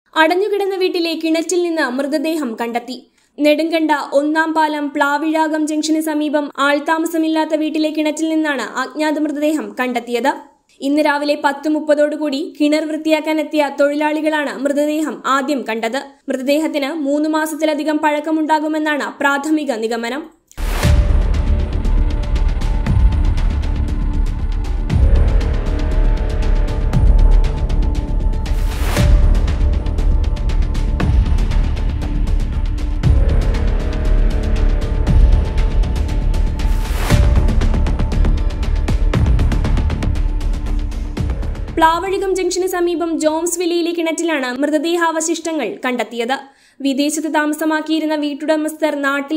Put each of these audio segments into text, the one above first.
അടഞ്ഞുകിടന്ന വീട്ടിലെ കിണറ്റിൽ നിന്ന് മൃതദേഹം കണ്ടെത്തി നെടുങ്കണ്ട ഒന്നാം പാലം പ്ലാവിഴാകം ജംഗ്ഷന് സമീപം ആൾതാമസമില്ലാത്ത വീട്ടിലെ കിണറ്റിൽ നിന്നാണ് അജ്ഞാത മൃതദേഹം കണ്ടെത്തിയത് ഇന്ന് രാവിലെ പത്ത് മുപ്പതോടുകൂടി കിണർ വൃത്തിയാക്കാനെത്തിയ തൊഴിലാളികളാണ് മൃതദേഹം ആദ്യം കണ്ടത് മൃതദേഹത്തിന് മൂന്ന് മാസത്തിലധികം പഴക്കമുണ്ടാകുമെന്നാണ് പ്രാഥമിക നിഗമനം പ്ലാവഴികം ജംഗ്ഷന് സമീപം ജോംസ് വില്ലയിലെ കിണറ്റിലാണ് മൃതദേഹാവശിഷ്ടങ്ങൾ കണ്ടെത്തിയത് വിദേശത്ത് താമസമാക്കിയിരുന്ന വീട്ടുടമസ്ഥർ നാട്ടിൽ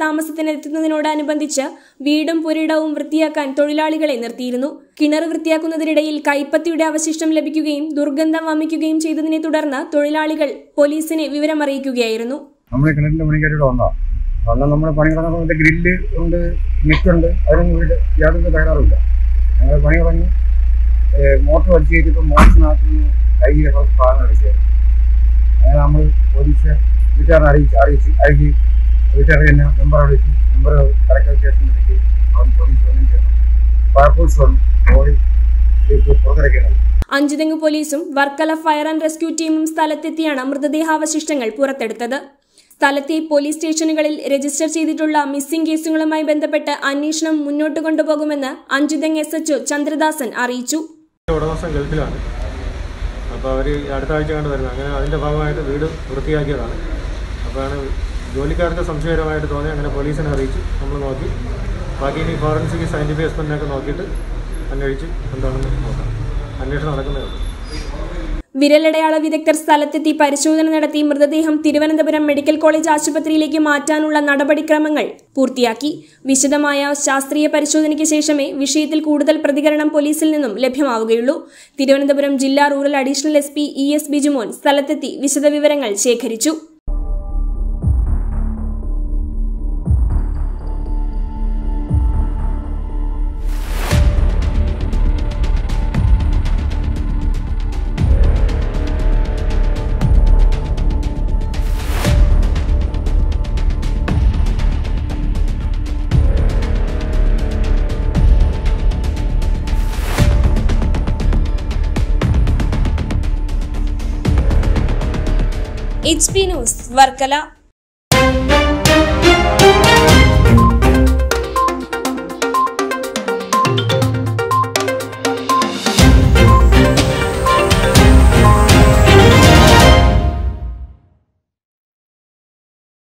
സ്ഥിരതാമസത്തിനെത്തുന്നതിനോടനുബന്ധിച്ച് വീടും പുരയിടവും വൃത്തിയാക്കാൻ തൊഴിലാളികളെ നിർത്തിയിരുന്നു കിണർ വൃത്തിയാക്കുന്നതിനിടയിൽ കൈപ്പത്തിയുടെ അവശിഷ്ടം ലഭിക്കുകയും ദുർഗന്ധം വമിക്കുകയും ചെയ്തതിനെ തുടർന്ന് തൊഴിലാളികൾ പോലീസിനെ വിവരമറിയിക്കുകയായിരുന്നു നമ്മൾ കിണറ്റിന്റെ പണിക്കാരോട് വന്നതാ വന്നാൽ നമ്മൾ പണി തുടങ്ങുന്ന സമയത്ത് ഗ്രില്ല് ഉണ്ട് നെറ്റുണ്ട് അതിനൊന്നും വീട് യാതൊരു തകരാറുമില്ല ഞങ്ങൾ പണി തുടങ്ങി മോട്ടർ വലിച്ചു കയറ്റിയപ്പോൾ മോട്ടറിനകത്ത് നിന്ന് കയ്യിലെ കുറച്ച് ഭാഗം അടിച്ചായിരുന്നു അങ്ങനെ നമ്മൾ പോലീസ് വീട്ടുകാരനെ അറിയിച്ചു അറിയിച്ച് അറിയിച്ച് വീട്ടുകാരെ തന്നെ മെമ്പർ വിളിച്ചു മെമ്പർ കലക്ടർ സ്റ്റേഷനിലേക്ക് അവൻ പോലീസ് വന്നതിന് ശേഷം ഫയർഫോഴ്സ് വന്നു ഓടി പുറത്തിറക്കിയത് അഞ്ചുതെങ്ങ് പോലീസും വർക്കല ഫയർ ആൻഡ് റെസ്ക്യൂ ടീമും സ്ഥലത്തെത്തിയാണ് മൃതദേഹാവശിഷ്ടങ്ങൾ പുറത്തെടുത്തത് സ്ഥലത്തെ പോലീസ് സ്റ്റേഷനുകളിൽ രജിസ്റ്റർ ചെയ്തിട്ടുള്ള മിസ്സിംഗ് കേസുകളുമായി ബന്ധപ്പെട്ട് അന്വേഷണം മുന്നോട്ട് കൊണ്ടുപോകുമെന്ന് അഞ്ചുതെങ്ങ് എസ് എച്ച്ഒ ചന്ദ്രദാസൻ അറിയിച്ചു ഉടമസ്ഥൻ ഗൾഫിലാണ് അപ്പോൾ അവർ അടുത്ത ആഴ്ച കണ്ട് വരുന്നത് അങ്ങനെ അതിൻ്റെ ഭാഗമായിട്ട് വീട് വൃത്തിയാക്കിയതാണ് അപ്പോഴാണ് ജോലിക്കാർക്ക് സംശയകരമായിട്ട് തോന്നി അങ്ങനെ പോലീസിനെ അറിയിച്ചു നമ്മൾ നോക്കി ബാക്കി ഇനി ഫോറൻസിക് സയൻറ്റിഫിക് എക്സ്പെരിനൊക്കെ നോക്കിയിട്ട് അന്വേഷിച്ച് എന്താണെന്ന് നോക്കാം അന്വേഷണം നടക്കുന്നേ ഉള്ളൂ വിരലടയാള വിദഗ്ധർ സ്ഥലത്തെത്തി പരിശോധന നടത്തി മൃതദേഹം തിരുവനന്തപുരം മെഡിക്കൽ കോളേജ് ആശുപത്രിയിലേക്ക് മാറ്റാനുള്ള നടപടിക്രമങ്ങൾ പൂർത്തിയാക്കി വിശദമായ ശാസ്ത്രീയ പരിശോധനയ്ക്ക് ശേഷമേ വിഷയത്തിൽ കൂടുതൽ പ്രതികരണം പോലീസിൽ നിന്നും ലഭ്യമാവുകയുള്ളൂ തിരുവനന്തപുരം ജില്ലാ rural additional S P E S Bijumon സ്ഥലത്തെത്തി വിശദവിവരങ്ങൾ ശേഖരിച്ചു എച്ച് പി ന്യൂസ് വർക്കല